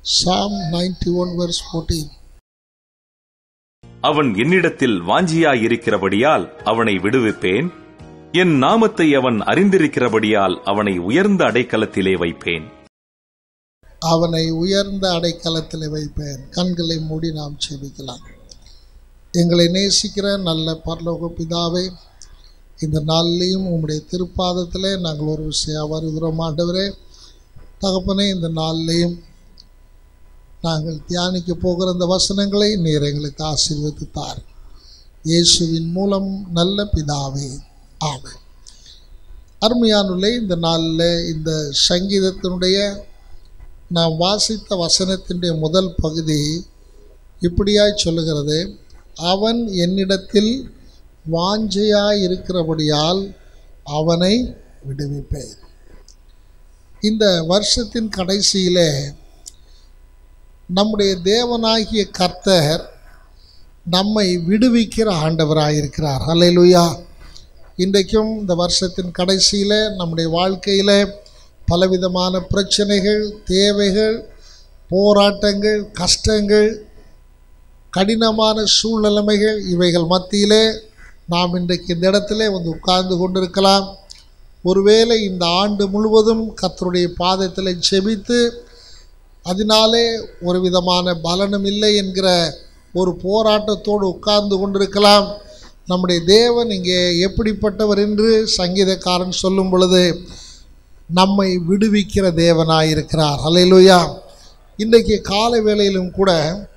Psalm 91 verse 14. அவன் என்னிடத்தில் வாஞ்சியாயிருக்கிறபடியால் அவனை விடுவிப்பேன் என் நாமத்தை அவன் அறிந்திருக்கிறபடியால் அவனை உயர்ந்த அடைக்கலத்திலே வைப்பேன் அவனை உயர்ந்த அடைக்கலத்தில் வைப்பேன் கண்களை மூடி நாம் செபிக்கலாம் எங்களை நேசிக்கிற நல்ல பரலோக பிதாவே இந்த நாளிலையும் உம்முடைய திருப்பாதத்தில் நாங்கள் ஒரு விஷயம் வருகிறோம் ஆண்டவரே தகப்பனே இந்த நாளிலையும் நாங்கள் தியானிக்க போகிற இந்த வசனங்களை நீர் எங்களுக்கு ஆசீர்வதித்து தார் இயேசுவின் மூலம் நல்ல பிதாவே ஆமென் அருமையானுள்ளே இந்த நாளில் இந்த சங்கீதத்தினுடைய நாம் வாசித்த வசனத்தினுடைய முதல் பகுதி இப்படியாய் சொல்லுகிறது அவன் என்னிடத்தில் வாஞ்சையாய் இருக்கிறபடியால் அவனை விடுவிப்பேன் இந்த வருஷத்தின் கடைசியிலே நம்முடைய தேவனாகிய கர்த்தர் நம்மை விடுவிக்கிற ஆண்டவராயிருக்கிறார் ஹalleluya இன்றைக்கும் இந்த வருஷத்தின் கடைசியில் நம்முடைய வாழ்க்கையில் பலவிதமான பிரச்சனைகள் தேவைகள் போராட்டங்கள் கஷ்டங்கள் கடினமான சூழ்நிலைமைகள் இவைகள் மத்தியிலே நாம் இன்றைக்கு இந்த இடத்துல வந்து உட்கார்ந்து கொண்டிருக்கலாம் ஒருவேளை இந்த ஆண்டு முழுவதும் கர்த்தருடைய பாதத்தில் செபித்து அதனாலே ஒரு விதமான பலனும் இல்லை என்கிற ஒரு போராட்டத்தோடு உட்கார்ந்து கொண்டிருக்கலாம் நம்முடைய தேவன் இங்கே எப்படிப்பட்டவர் என்று சங்கீதக்காரன் சொல்லும் பொழுது நம்மை விடுவிக்கிற தேவனாயிருக்கிறார் ஹalleluya இன்றைக்கு காலை வேளையிலும் கூட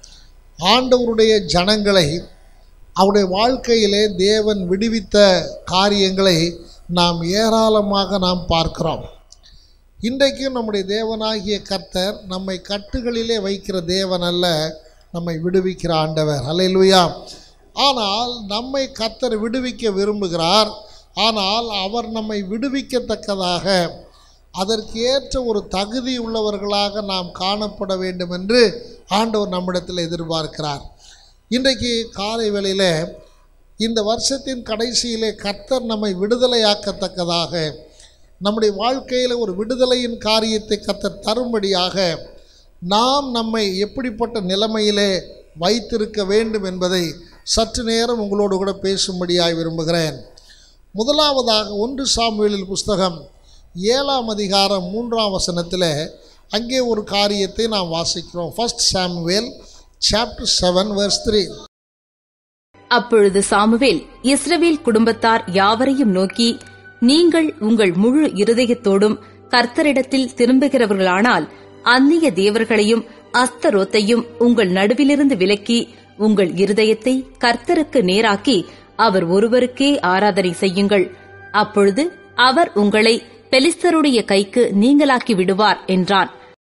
ஆண்டவருடைய ஜனங்களை அவருடைய வாழ்க்கையிலே தேவன் விடுவித்த காரியங்களை நாம் ஏராளமாக நாம் பார்க்கிறோம் இன்றைக்கும் நம்முடைய தேவனாகிய கர்த்தர் நம்மை கட்டுகளிலே வைக்கிற தேவன் அல்ல நம்மை விடுவிக்கிற ஆண்டவர் ஹalleluya ஆனால் நம்மை கர்த்தர் விடுவிக்க விரும்புகிறார் ஆனால் அவர் நம்மை விடுவிக்கத்தக்கதாக அதற்கு ஏற்ற ஒரு தகுதி உள்ளவர்களாக நாம் காணப்பட வேண்டும் என்று ஆண்டவர் நம்மிடத்தில் எதிர்பார்க்கிறார் இன்றைக்கு காலை வேளையில் இந்த வருஷத்தின் கடைசியிலே கர்த்தர் நம்மை விடுதலையாக்கத்தக்கதாக நம்முடைய வாழ்க்கையில் ஒரு விடுதலையின் காரியத்தை கர்த்தர் தரும்படியாக நாம் நம்மை எப்படிப்பட்ட நிலைமையிலே வைத்திருக்க வேண்டும் என்பதை சற்று நேரம் உங்களோடு கூட பேசும்படியாய் விரும்புகிறேன் முதலாவதாக ஒன்று சாமுவேலில் புஸ்தகம் ஏழாம் அதிகாரம் மூன்றாம் வசனத்தில் அங்கே ஒரு காரியத்தை நாம் வாசிக்கிறோம் first Samuel chapter seven verse three அப்பொழுது சாமுவேல் இஸ்ரவேல் குடும்பத்தார் யாவரையும் நோக்கி நீங்கள் உங்கள் முழு இருதயத்தோடும் கர்த்தரிடத்தில் திரும்புகிறவர்களானால் அந்நிய தேவர்களையும் அஸ்தரோத்தையும் உங்கள் நடுவிலிருந்து விலக்கி உங்கள் இருதயத்தை கர்த்தருக்கு நேராக்கி அவர் ஒருவருக்கே ஆராதனை செய்யுங்கள் அப்பொழுது அவர் உங்களை பெலிஸ்தருடைய கைக்கு நீங்களாக்கி விடுவார் என்றான்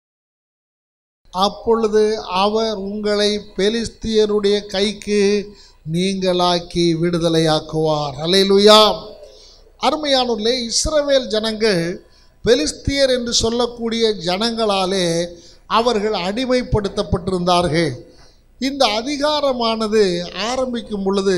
அப்பொழுது அவர் உங்களை பெலிஸ்தியருடைய கைக்கு நீங்களாக்கி விடுதலையாக்குவார் அலையிலுயா அருமையானூர்லே இஸ்ரவேல் ஜனங்கள் பெலிஸ்தியர் என்று சொல்லக்கூடிய ஜனங்களாலே அவர்கள் அடிமைப்படுத்தப்பட்டிருந்தார்கள் இந்த அதிகாரமானது ஆரம்பிக்கும் பொழுது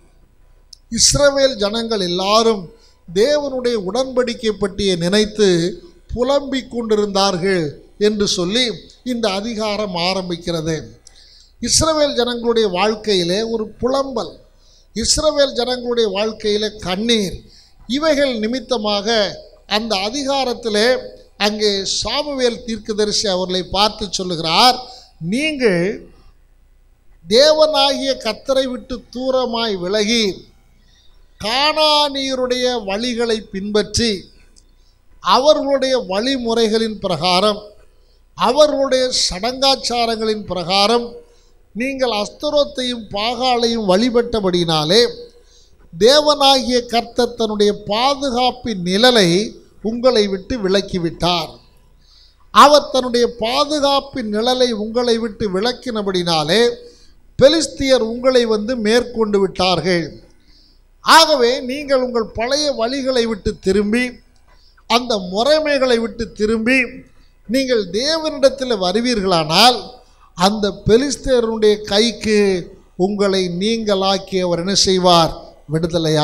இஸ்ரவேல் ஜனங்கள் எல்லாரும் தேவனுடைய உடன்படிக்கை பற்றிய நினைத்து புலம்பிக் கொண்டிருந்தார்கள் என்று சொல்லி இந்த அதிகாரம் ஆரம்பிக்கிறது இஸ்ரவேல் ஜனங்களுடைய வாழ்க்கையிலே ஒரு புலம்பல் இஸ்ரவேல் ஜனங்களுடைய வாழ்க்கையிலே கண்ணீர் இவைகள் நிமித்தமாக அந்த அதிகாரத்திலே அங்கே சாமுவேல் தீர்க்கதரிசி அவர்களை பார்த்து சொல்லுகிறார் நீங்கள் தேவனாகிய கத்தரை விட்டு தூரமாய் விலகி கானானியருடைய வழிகளை பின்பற்றி அவர்களுடைய வழிமுறைகளின் பிரகாரம் அவர்களுடைய சடங்காச்சாரங்களின் பிரகாரம் நீங்கள் அஸ்தரோத்தையும் பாகாலையும் வழிபட்டபடினாலே தேவனாகிய கர்த்தர் தன்னுடைய பாதுகாப்பின் நிழலை உங்களை விட்டு விலக்கிவிட்டார் அவர் தன்னுடைய பாதுகாப்பின் நிழலை உங்களை விட்டு விளக்கினபடினாலே பெலிஸ்தியர் உங்களை வந்து மேற்கொண்டு விட்டார்கள் ஆகவே நீங்கள் உங்கள் பழைய வழிகளை விட்டு திரும்பி அந்த முறைமைகளை விட்டு திரும்பி நீங்கள் தேவனிடத்தில் வருவீர்களானால் அந்த பெலிஸ்தேருடைய கைக்கு உங்களை நீங்களாக்கி அவர் என்ன செய்வார்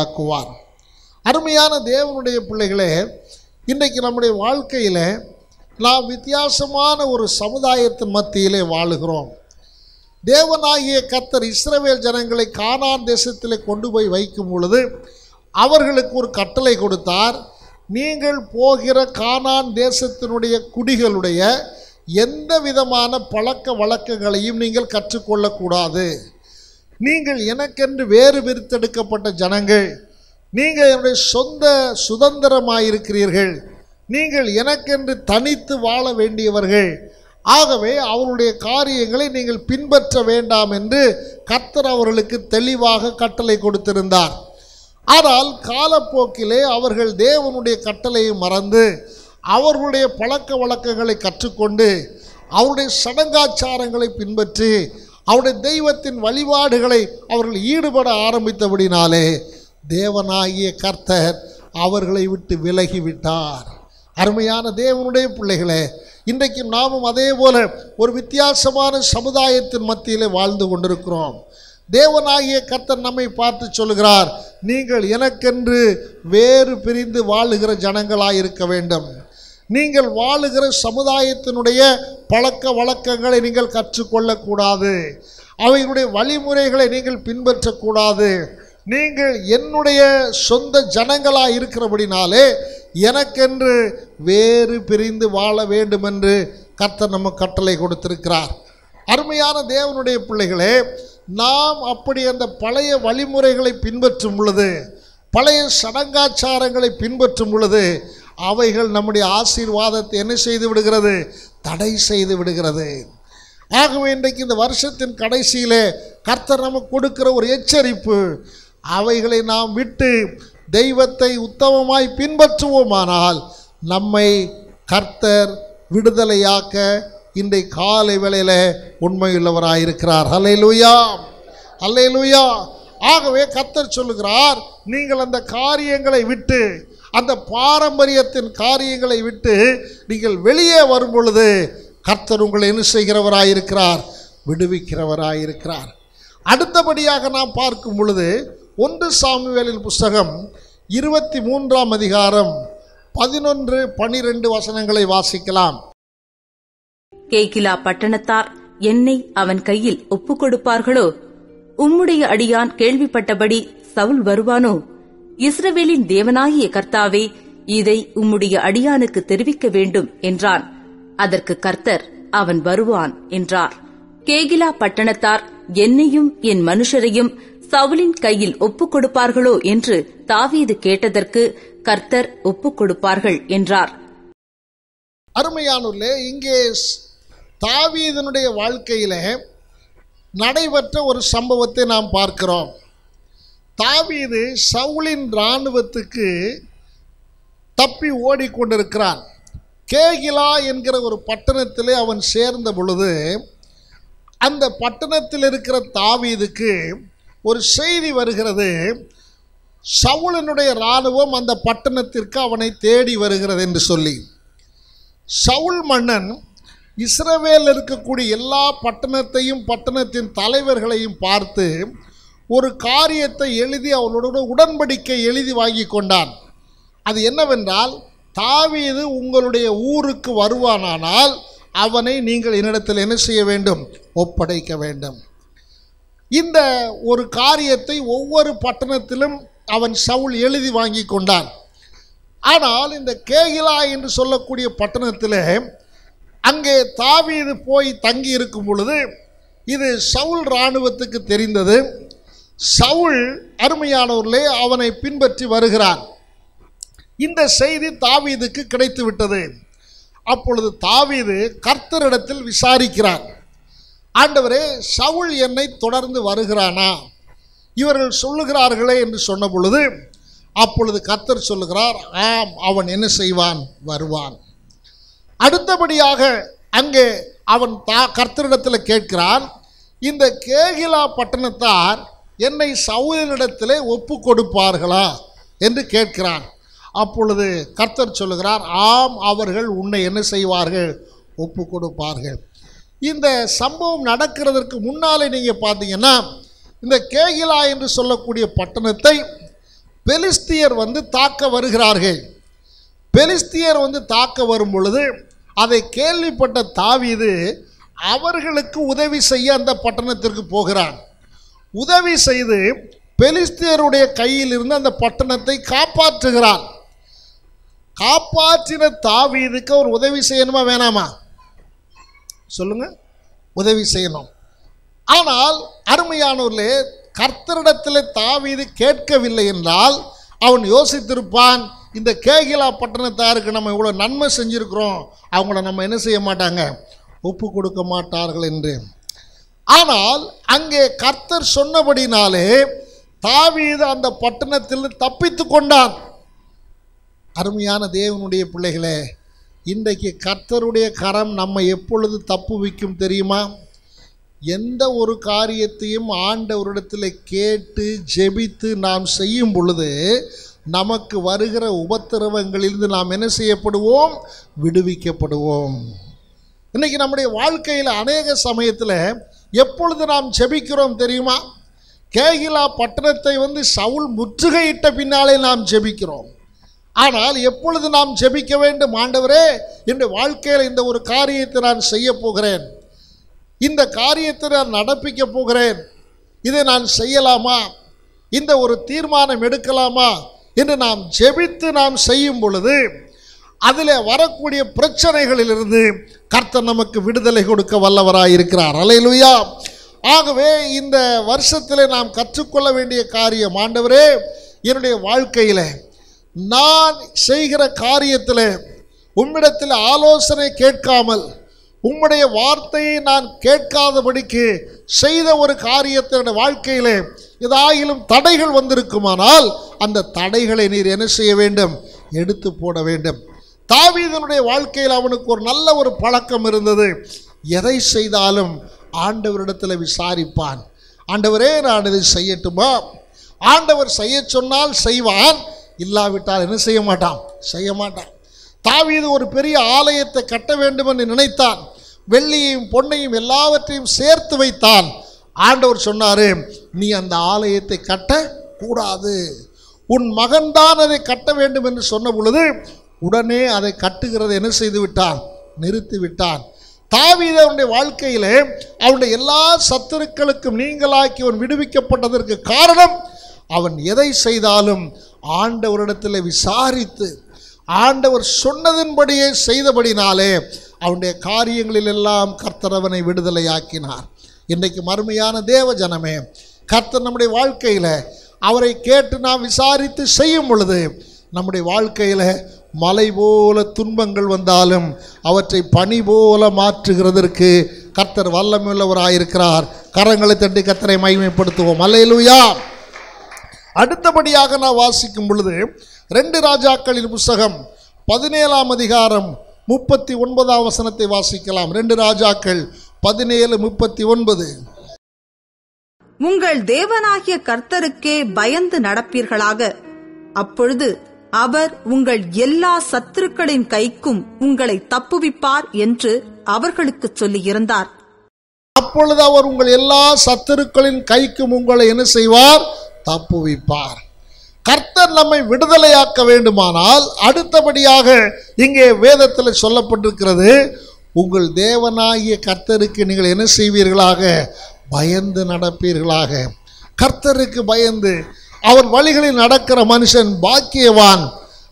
விடுதலையாக்குவார் அருமையான தேவனுடைய பிள்ளைகளே இன்றைக்கு நம்முடைய வாழ்க்கையில் நாம் வித்தியாசமான ஒரு சமுதாயத்தின் மத்தியிலே வாழுகிறோம் தேவனாகிய கத்தர் இஸ்ரவேல் ஜனங்களை கானான் தேசத்திலே கொண்டு போய் வைக்கும் பொழுது அவர்களுக்கு ஒரு கட்டளை கொடுத்தார் நீங்கள் போகிற கானான் தேசத்தினுடைய குடிகளுடைய எந்த விதமான பழக்க வழக்கங்களையும் நீங்கள் கற்றுக்கொள்ளக்கூடாது நீங்கள் எனக்கென்று வேறு பிரித்தெடுக்கப்பட்ட ஜனங்கள் நீங்கள் என்னுடைய சொந்த சுதந்திரமாயிருக்கிறீர்கள் நீங்கள் எனக்கென்று தனித்து வாழ வேண்டியவர்கள் ஆகவே அவருடைய காரியங்களை நீங்கள் பின்பற்ற வேண்டாம் என்று கர்த்தர் அவர்களுக்கு தெளிவாக கட்டளை கொடுத்திருந்தார் ஆனால் காலப்போக்கிலே அவர்கள் தேவனுடைய கட்டளையை மறந்து அவர்களுடைய பழக்க வழக்கங்களை கற்றுக்கொண்டு அவருடைய சடங்காச்சாரங்களை பின்பற்றி அவருடைய தெய்வத்தின் வழிபாடுகளை அவர்கள் ஈடுபட ஆரம்பித்தபடினாலே தேவனாகிய கர்த்தர் அவர்களை விட்டு விலகிவிட்டார் அருமையான தேவனுடைய பிள்ளைகளே இன்றைக்கு நாமும் அதே போல ஒரு வித்தியாசமான சமுதாயத்தின் மத்தியிலே வாழ்ந்து கொண்டிருக்கிறோம் தேவனாகிய கர்த்தர் நம்மை பார்த்து சொல்கிறார் நீங்கள் எனக்கென்று வேறு பிரிந்து வாழுகிற ஜனங்களாய் இருக்க வேண்டும் நீங்கள் வாழுகிற சமுதாயத்தினுடைய பழக்க வழக்கங்களை நீங்கள் கற்றுக்கொள்ளக்கூடாது அவைகளுடைய வழிமுறைகளை நீங்கள் பின்பற்றக்கூடாது நீங்கள் என்னுடைய சொந்த ஜனங்களாக இருக்கிறபடினாலே எனக்கென்று வேறு பிரிந்து வாழ வேண்டும் என்று கர்த்தர் நம்ம கட்டளை கொடுத்திருக்கிறார் அருமையான தேவனுடைய பிள்ளைகளே நாம் அப்படி அந்த பழைய வழிமுறைகளை பின்பற்றும் பொழுது பழைய சடங்காச்சாரங்களை பின்பற்றும் பொழுது அவைகள் நம்முடைய ஆசீர்வாதத்தை என்ன செய்து விடுகிறது தடை செய்து விடுகிறது ஆகவே இன்றைக்கு இந்த வருஷத்தின் கடைசியிலே கர்த்தர் நமக்கு கொடுக்கிற ஒரு எச்சரிப்பு அவைகளை நாம் விட்டு தெய்வத்தை உத்தமமாய் பின்பற்றுவோமானால் நம்மை கர்த்தர் விடுதலையாக்க இன்றை காலை வேளையில் உண்மையுள்ளவராயிருக்கிறார் ஹல்லேலூயா ஹல்லேலூயா ஆகவே கர்த்தர் சொல்லுகிறார் நீங்கள் அந்த காரியங்களை விட்டு அந்த பாரம்பரியத்தின் காரியங்களை விட்டு நீங்கள் வெளியே வரும் பொழுது கர்த்தர் உங்களை என்ன செய்கிறவராயிருக்கிறார் விடுவிக்கிறவராயிருக்கிறார் அடுத்தபடியாக நாம் பார்க்கும் பொழுது ஒன்று சாமுவேலின் புஸ்தகம் இருபத்தி மூன்றாம் அதிகாரம் பதினொன்று பனிரெண்டு வசனங்களை வாசிக்கலாம் கேகிலா பட்டணத்தார் என்னை அவன் கையில் ஒப்புக் கொடுப்பார்களோ உம்முடைய அடியான் கேள்விப்பட்டபடி சவுல் வருவானோ இஸ்ரவேலின் தேவனாகிய கர்த்தாவே இதை உம்முடைய அடியானுக்கு தெரிவிக்க வேண்டும் என்றான் அதற்கு கர்த்தர் அவன் வருவான் என்றார் கேகிலா பட்டணத்தார் என்னையும் என் மனுஷரையும் சவுலின் கையில் ஒப்புக் கொடுப்பார்களோ என்று தாவீது கேட்டதற்கு கர்த்தர் ஒப்புக் கொடுப்பார்கள் என்றார் அருமையானுள்ளே இங்கே ஸ்- தாவீதனுடைய வாழ்க்கையிலே நடைபெற்ற ஒரு சம்பவத்தை நாம் பார்க்கிறோம் தாவீது சவுலின் இராணுவத்துக்கு தப்பி ஓடிக்கொண்டிருக்கிறான் கேகிலா என்கிற ஒரு பட்டணத்திலே அவன் சேர்ந்த பொழுது அந்த பட்டணத்தில் இருக்கிற தாவீதுக்கு ஒரு செய்தி வருகிறது சவுலினுடைய இராணுவம் அந்த பட்டணத்திற்கு அவனை தேடி வருகிறது என்று சொல்லி சவுல் மன்னன் இஸ்ரவேல் இருக்கக்கூடிய எல்லா பட்டணத்தையும் பட்டணத்தின் தலைவர்களையும் பார்த்து ஒரு காரியத்தை எழுதி அவர்களோட உடன்படிக்கை எழுதி வாங்கி கொண்டான் அது என்னவென்றால் தாவீது உங்களுடைய ஊருக்கு வருவானானால் அவனை நீங்கள் என்னிடத்தில் என்ன செய்ய வேண்டும் ஒப்படைக்க வேண்டும் இந்த ஒரு காரியத்தை ஒவ்வொரு பட்டணத்திலும் அவன் சவுல் எழுதி வாங்கி கொண்டான் ஆனால் இந்த கேகிலா என்று சொல்லக்கூடிய பட்டணத்தில் அங்கே தாவீது போய் தங்கி இருக்கும் பொழுது இது சவுல் இராணுவத்துக்கு தெரிந்தது சவுல் அருமையானவர்களே அவனை பின்பற்றி வருகிறான் இந்த செய்தி தாவீதுக்கு கிடைத்து விட்டது அப்பொழுது தாவீது கர்த்தரிடத்தில் விசாரிக்கிறான் ஆண்டவரே சவுல் என்னை தொடர்ந்து வருகிறானா இவர்கள் சொல்லுகிறார்களே என்று சொன்ன பொழுது அப்பொழுது கர்த்தர் சொல்லுகிறார் ஆம் அவன் என்ன செய்வான் வருவான் அடுத்தபடியாக அங்கே அவன் தா கர்த்தரிடத்தில் கேட்கிறான் இந்த கேகிலா பட்டணத்தார் என்னை சவுலினிடத்திலே ஒப்பு கொடுப்பார்களா என்று கேட்கிறான் அப்பொழுது கர்த்தர் சொல்லுகிறார் ஆம் அவர்கள் உன்னை என்ன செய்வார்கள் ஒப்பு கொடுப்பார்கள் இந்த சம்பவம் நடக்கிறதற்கு முன்னாலே நீங்கள் பார்த்தீங்கன்னா இந்த கேகிலா என்று சொல்லக்கூடிய பட்டணத்தை பெலிஸ்தியர் வந்து தாக்க வருகிறார்கள் பெலிஸ்தியர் வந்து தாக்க வரும் பொழுது அதை கேள்விப்பட்ட தாவீது அவர்களுக்கு உதவி செய்ய அந்த பட்டணத்திற்கு போகிறான் உதவி செய்து பெலிஸ்தியருடைய கையில் இருந்து அந்த பட்டணத்தை காப்பாற்றுகிறான் காப்பாற்றின தாவீதுக்கு அவர் உதவி செய்யணுமா வேணாமா சொல்லுங்க உதவி செய்யணும் ஆனால் அருமையானவர்களே கர்த்தரிடத்தில் தாவீது கேட்கவில்லை என்றால் அவன் யோசித்திருப்பான் இந்த கேகிலா பட்டணத்தாருக்கு நம்ம இவ்வளோ நன்மை செஞ்சுருக்கிறோம் அவங்கள நம்ம என்ன செய்ய மாட்டாங்க ஒப்பு கொடுக்க மாட்டார்கள் என்று ஆனால் அங்கே கர்த்தர் சொன்னபடினாலே தாவீது அந்த பட்டணத்தில் தப்பித்து கொண்டான் அருமையான தேவனுடைய பிள்ளைகளே இன்றைக்கு கர்த்தருடைய கரம் நம்ம எப்பொழுது தப்பு வைக்கும் தெரியுமா எந்த ஒரு காரியத்தையும் ஆண்டவரிடத்தில் கேட்டு ஜெபித்து நாம் செய்யும் பொழுது நமக்கு வருகிற உபத்திரவங்களிலிருந்து நாம் என்ன செய்யப்படுவோம் விடுவிக்கப்படுவோம் இன்னைக்கு நம்முடைய வாழ்க்கையில் அநேக சமயத்தில் எப்பொழுது நாம் ஜெபிக்கிறோம் தெரியுமா கேகிலா பட்டணத்தை வந்து சவுல் முற்றுகையிட்ட பின்னாலே நாம் ஜெபிக்கிறோம் ஆனால் எப்பொழுது நாம் ஜெபிக்க வேண்டும் ஆண்டவரே என்னுடைய வாழ்க்கையில் இந்த ஒரு காரியத்தை நான் செய்ய போகிறேன் இந்த காரியத்தை நான் நடப்பிக்க போகிறேன் இதை நான் செய்யலாமா இந்த ஒரு தீர்மானம் எடுக்கலாமா என்று நாம் ஜெபித்து நாம் செய்யும் பொழுது அதில் வரக்கூடிய பிரச்சனைகளிலிருந்து கர்த்தர் நமக்கு விடுதலை கொடுக்க வல்லவராய் இருக்கிறார் அலையிலுயா ஆகவே இந்த வருஷத்தில் நாம் கற்றுக்கொள்ள வேண்டிய காரியம் ஆண்டவரே என்னுடைய வாழ்க்கையில் நான் செய்கிற காரியத்தில் உம்மிடத்தில் ஆலோசனை கேட்காமல் உம்முடைய வார்த்தையை நான் கேட்காதபடிக்கு செய்த ஒரு காரியத்தினுடைய வாழ்க்கையிலே ஏதாயிலும் தடைகள் வந்திருக்குமானால் அந்த தடைகளை நீர் என்ன செய்ய வேண்டும் எடுத்து போட வேண்டும் தாவீதனுடைய வாழ்க்கையில் அவனுக்கு ஒரு நல்ல ஒரு பழக்கம் இருந்தது எதை செய்தாலும் ஆண்டவரிடத்தில் விசாரிப்பான் ஆண்டவரே நான் இதை செய்யட்டுமா ஆண்டவர் செய்ய சொன்னால் செய்வான் இல்லாவிட்டால் என்ன செய்ய மாட்டான் செய்ய மாட்டான் தாவீது ஒரு பெரிய ஆலயத்தை கட்ட வேண்டும் என்று நினைத்தான் வெள்ளியையும் பொன்னையும் எல்லாவற்றையும் சேர்த்து வைத்தான் ஆண்டவர் சொன்னாரு நீ அந்த ஆலயத்தை கட்ட கூடாது உன் மகன்தான் அதை கட்ட வேண்டும் என்று சொன்ன பொழுது உடனே அதை கட்டுகிறதை என்ன செய்து விட்டான் நிறுத்தி விட்டான் தாவீது அவனுடைய வாழ்க்கையிலே அவனுடைய எல்லா சத்துருக்களுக்கும் நீங்களாக்கி அவன் விடுவிக்கப்பட்டதற்கு காரணம் அவன் எதை செய்தாலும் ஆண்டவரிடத்தில் விசாரித்து ஆண்டவர் சொன்னதின்படியே செய்தபடினாலே அவனுடைய காரியங்களில் எல்லாம் கர்த்தர் அவனை விடுதலையாக்கினார் இன்றைக்கு மறுமையான தேவ ஜனமே கர்த்தர் நம்முடைய வாழ்க்கையில் அவரை கேட்டு நாம் விசாரித்து செய்யும் பொழுது நம்முடைய வாழ்க்கையில் மலை போல துன்பங்கள் வந்தாலும் அவற்றை பனி போல மாற்றுகிறதற்கு கர்த்தர் வல்லமுள்ளவராயிருக்கிறார் கரங்களை தட்டி கர்த்தரை மகிமைப்படுத்துவோம் அல்லேலூயா அடுத்தபடியாக நான் வாசிக்கும் பொழுது ரெண்டு ராஜாக்களின் புஸ்தகம் பதினேழாம் அதிகாரம் முப்பத்தி ஒன்பதாம் வசனத்தை வாசிக்கலாம் ரெண்டு ராஜாக்கள் பதினேழு முப்பத்தி ஒன்பது உங்கள் தேவனாகிய கர்த்தருக்கே பயந்து நடப்பீர்களாக அப்பொழுது அவர் உங்கள் எல்லா சத்துருக்களின் கைக்கும் உங்களை தப்புவிப்பார் என்று அவர்களுக்குச் சொல்லியிருந்தார் அப்பொழுது அவர் உங்கள் எல்லா சத்துருக்களின் கைக்கும் உங்களை என்ன செய்வார் தப்புவிப்பார் கர்த்தர் நம்மை விடுதலையாக்க வேண்டுமானால் அடுத்தபடியாக இங்கே வேதத்தில் சொல்லப்பட்டிருக்கிறது உங்கள் தேவனாகிய கர்த்தருக்கு நீங்கள் என்ன செய்வீர்களாக பயந்து நடப்பீர்களாக கர்த்தருக்கு பயந்து அவர் வழிகளில் நடக்கிற மனுஷன் பாக்கியவான்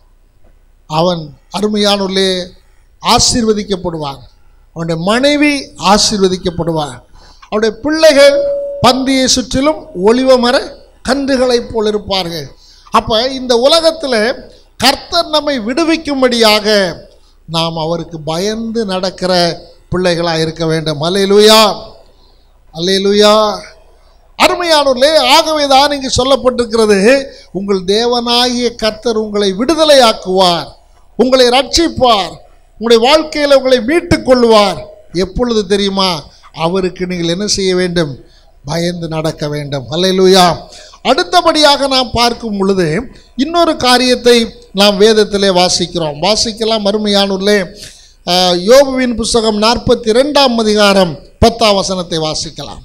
அவன் அருமையானுள்ளே ஆசீர்வதிக்கப்படுவான் அவனுடைய மனைவி ஆசீர்வதிக்கப்படுவான் அவனுடைய பிள்ளைகள் பந்தியை சுற்றிலும் ஒளிவ மர கன்றுகளைப் போல் இருப்பார்கள் அப்போ இந்த உலகத்தில் கர்த்தர் நம்மை விடுவிக்கும்படியாக நாம் அவருக்கு பயந்து நடக்கிற பிள்ளைகளாக இருக்க வேண்டும் அல்லேலூயா அல்லேலூயா அருமையானூர்லே ஆகவே தான் இங்கு சொல்லப்பட்டிருக்கிறது உங்கள் தேவனாகிய கர்த்தர் உங்களை விடுதலையாக்குவார் உங்களை ரட்சிப்பார் உங்களுடைய வாழ்க்கையில் உங்களை மீட்டுக் கொள்வார் எப்பொழுது தெரியுமா அவருக்கு நீங்கள் என்ன செய்ய வேண்டும் பயந்து நடக்க வேண்டும் அல்லேலூயா அடுத்தபடியாக நாம் பார்க்கும் பொழுது இன்னொரு காரியத்தை நாம் வேதத்திலே வாசிக்கிறோம் வாசிக்கலாம் அருமையானூர்லே ஆஹ், யோபுவின் புஸ்தகம் நாற்பத்தி ரெண்டாம் அதிகாரம் பத்தாம் வசனத்தை வாசிக்கலாம்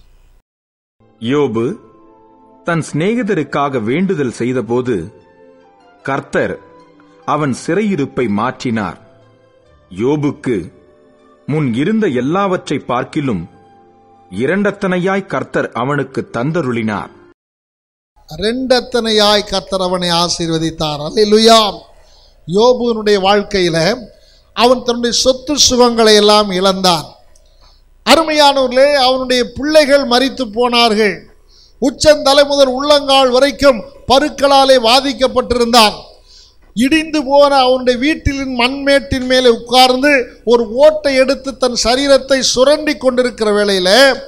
யோபு தன் சிநேகிதருக்காக வேண்டுதல் செய்தபோது கர்த்தர் அவன் சிறையிருப்பை மாற்றினார் யோபுக்கு முன் இருந்த எல்லாவற்றை பார்க்கிலும் இரண்டத்தனையாய் கர்த்தர் அவனுக்கு தந்தருளினார் ரெண்டத்தனையாய் கர்த்தர் அவனை ஆசீர்வதித்தார் அல்லேலூயா யோபுனுடைய வாழ்க்கையில அவன் தன்னுடைய சொத்து சுகங்களை எல்லாம் இழந்தான் அருமையானவர்களே அவனுடைய பிள்ளைகள் மரித்து போனார்கள் உச்சந்தலை முதல் உள்ளங்கால் வரைக்கும் பருக்களாலே வாதிக்கப்பட்டிருந்தான் இடிந்து போன அவனுடைய வீட்டிலின் மண்மேட்டின் மேலே உட்கார்ந்து ஒரு ஓட்டை எடுத்து தன் சரீரத்தை சுரண்டி கொண்டிருக்கிற வேளையில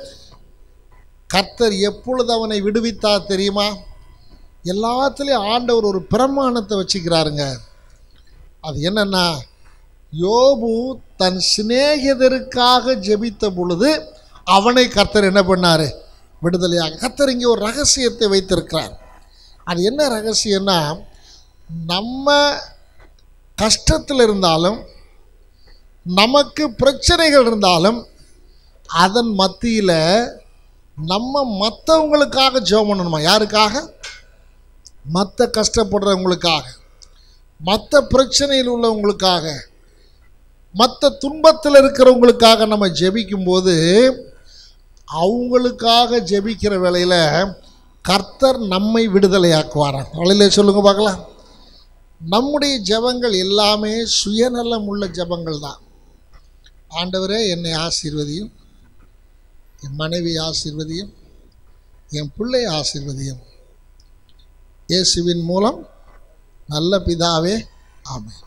கர்த்தர் எப்பொழுது அவனை விடுவித்தார் தெரியுமா எல்லாத்துலேயும் ஆண்டவர் ஒரு பிரமாணத்தை வச்சுக்கிறாருங்க அது என்னன்னா யோபு தன் சிநேகிதருக்காக ஜெபித்த பொழுது அவனை கர்த்தர் என்ன பண்ணாரு விடுதலையாக கர்த்தர் இங்கே ஒரு ரகசியத்தை வைத்திருக்கிறார் அது என்ன ரகசியம்னா நம்ம கஷ்டத்தில் இருந்தாலும் நமக்கு பிரச்சனைகள் இருந்தாலும் அதன் மத்தியில் நம்ம மற்றவங்களுக்காக ஜெபம் பண்ணணுமா யாருக்காக மற்ற கஷ்டப்படுறவங்களுக்காக மற்ற பிரச்சனையில் உள்ளவங்களுக்காக மற்ற துன்பத்தில் இருக்கிறவங்களுக்காக நம்ம ஜெபிக்கும்போது அவங்களுக்காக ஜெபிக்கிற வேளையில் கர்த்தர் நம்மை விடுதலையாக்குவாராம் வழியில சொல்லுங்க பார்க்கலாம் நம்முடைய ஜெபங்கள் எல்லாமே சுயநலம் உள்ள ஜெபங்கள் தான் ஆண்டவரே என்னை ஆசீர்வதியும் என் மனைவி ஆசீர்வதியும் என் பிள்ளை ஆசீர்வதியும் இயேசுவின் மூலம் நல்ல பிதாவே ஆமென்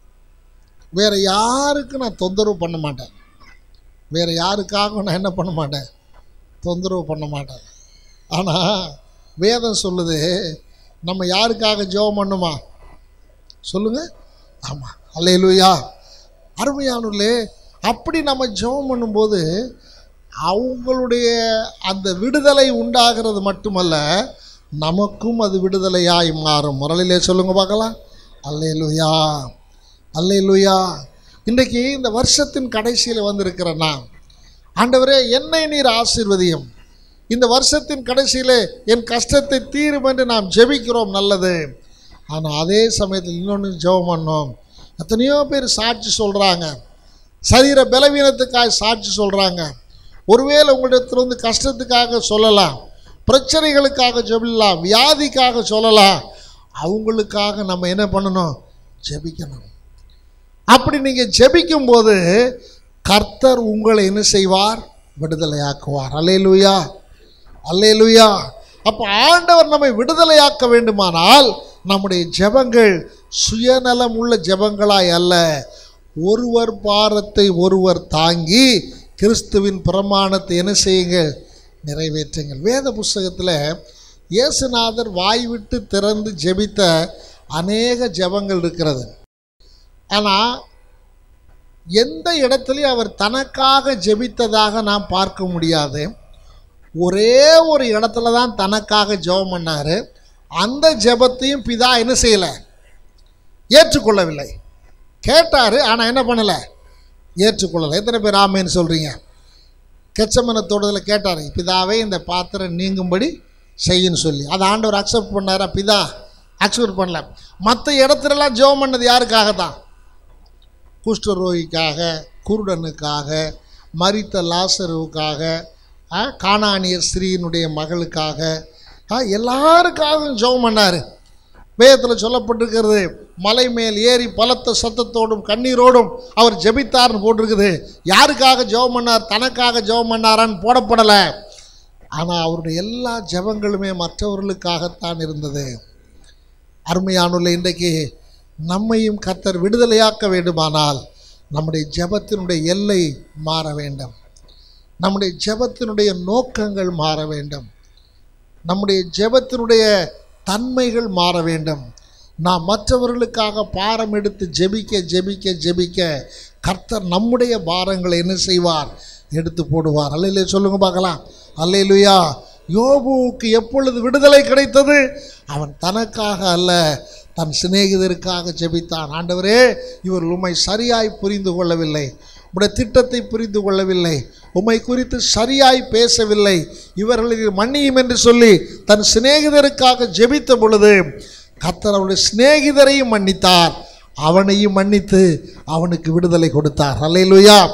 வேற யாருக்கு நான் தொந்தரவு பண்ண மாட்டேன் வேற யாருக்காகவும் நான் என்ன பண்ண மாட்டேன் தொந்தரவு பண்ண மாட்டேன் ஆனால் வேதம் சொல்லுது நம்ம யாருக்காக ஜெபம் பண்ணுமா சொல்லுங்க ஆமாம் அல்லேலூயா அருமையானுள்ளே அப்படி நம்ம ஜெபம் பண்ணும்போது அவங்களுடைய அந்த விடுதலை உண்டாகிறது மட்டுமல்ல நமக்கும் அது விடுதலையாய் மாறும் முரளிலே சொல்லுங்க பார்க்கலாம் அல்லேலூயா அல்லேலூயா இன்றைக்கு இந்த வருஷத்தின் கடைசியில் வந்திருக்கிற நான் ஆண்டவரே என்னை நீர் ஆசீர்வதியும் இந்த வருஷத்தின் கடைசியில் என் கஷ்டத்தை தீரும் என்று நாம் ஜெபிக்கிறோம் நல்லது ஆனால் அதே சமயத்தில் இன்னொன்று ஜெபம் பண்ணோம் எத்தனையோ பேர் சாட்சி சொல்கிறாங்க சரீர பலவீனத்துக்காக சாட்சி சொல்கிறாங்க ஒருவேளை உங்களிடத்துல வந்து கஷ்டத்துக்காக சொல்லலாம் பிரச்சனைகளுக்காக சொல்லலாம் வியாதிக்காக சொல்லலாம் அவங்களுக்காக நம்ம என்ன பண்ணணும் ஜெபிக்கணும் அப்படி நீங்கள் ஜெபிக்கும் போது கர்த்தர் உங்களை என்ன செய்வார் விடுதலையாக்குவார் அல்லேலூயா அல்லேலூயா அப்போ ஆண்டவர் நம்மை விடுதலையாக்க வேண்டுமானால் நம்முடைய ஜெபங்கள் சுயநலம் உள்ள ஜெபங்களாய் அல்ல ஒருவர் பாரத்தை ஒருவர் தாங்கி கிறிஸ்துவின் பிரமாணத்தை என்ன செய்யுங்கள் நிறைவேற்றுங்கள் வேத புஸ்தகத்தில் இயேசுநாதர் வாய் விட்டு திறந்து ஜெபித்த அநேக ஜெபங்கள் இருக்கிறது ஆனால் எந்த இடத்துலையும் அவர் தனக்காக ஜெபித்ததாக நாம் பார்க்க முடியாது ஒரே ஒரு இடத்துல தான் தனக்காக ஜெபம் பண்ணார் அந்த ஜெபத்தையும் பிதா என்ன செய்யலை ஏற்றுக்கொள்ளவில்லை கேட்டார் ஆனால் என்ன பண்ணலை ஏற்றுக்கொள்ளலை எத்தனை பேர் ஆமேன்னு சொல்கிறீங்க கெச்சமன தோட்டத்தில் கேட்டார் பிதாவே இந்த பாத்திரம் நீங்கும்படி செய்யுன்னு சொல்லி அதை ஆண்டவர் அக்செப்ட் பண்ணாரா பிதா அக்செப்ட் பண்ணல மற்ற இடத்துலலாம் ஜெபம் பண்ணது யாருக்காக தான் குஷ்டரோகிக்காக குருடனுக்காக மரித்த லாசருவுக்காக ஆ, கானானியர் ஸ்திரீயினுடைய மகளுக்காக ஆ, எல்லாருக்காகவும் ஜெபம் பண்ணார் வேதத்தில் சொல்லப்பட்டிருக்கிறது மலை மேல் ஏறி பலத்த சத்தத்தோடும் கண்ணீரோடும் அவர் ஜெபித்தார்னு போட்டிருக்குது யாருக்காக ஜெபம் பண்ணார் தனக்காக ஜெபம் பண்ணாரான்னு போடப்படலை ஆனால் அவருடைய எல்லா ஜெபங்களுமே மற்றவர்களுக்காகத்தான் இருந்தது அருமையானுள்ள இன்றைக்கு நம்மையும் கர்த்தர் விடுதலையாக்க வேண்டுமானால் நம்முடைய ஜெபத்தினுடைய எல்லை மாற வேண்டும் நம்முடைய ஜெபத்தினுடைய நோக்கங்கள் மாற வேண்டும் நம்முடைய ஜெபத்தினுடைய தன்மைகள் மாற வேண்டும் நாம் மற்றவர்களுக்காக பாரம் எடுத்து ஜெபிக்க ஜெபிக்க ஜெபிக்க கர்த்தர் நம்முடைய பாரங்களை என்ன செய்வார் எடுத்து போடுவார் அல்லையிலே சொல்லுங்க பார்க்கலாம் அல்லையிலுயா யோபுவுக்கு எப்பொழுது விடுதலை கிடைத்தது அவன் தனக்காக அல்ல தன் சிநேகிதருக்காக ஜெபித்தான் ஆண்டவரே இவர் உம்மை சரியாய் புரிந்து கொள்ளவில்லை உம்முடைய திட்டத்தை புரிந்து கொள்ளவில்லை உம்மை குறித்து சரியாய் பேசவில்லை இவர்களை மன்னியும் என்று சொல்லி தன் சிநேகிதருக்காக ஜெபித்த பொழுது கர்த்தர் அவருடைய சிநேகிதரையும் மன்னித்தார் அவனையும் மன்னித்து அவனுக்கு விடுதலை கொடுத்தார் அல்லேலூயா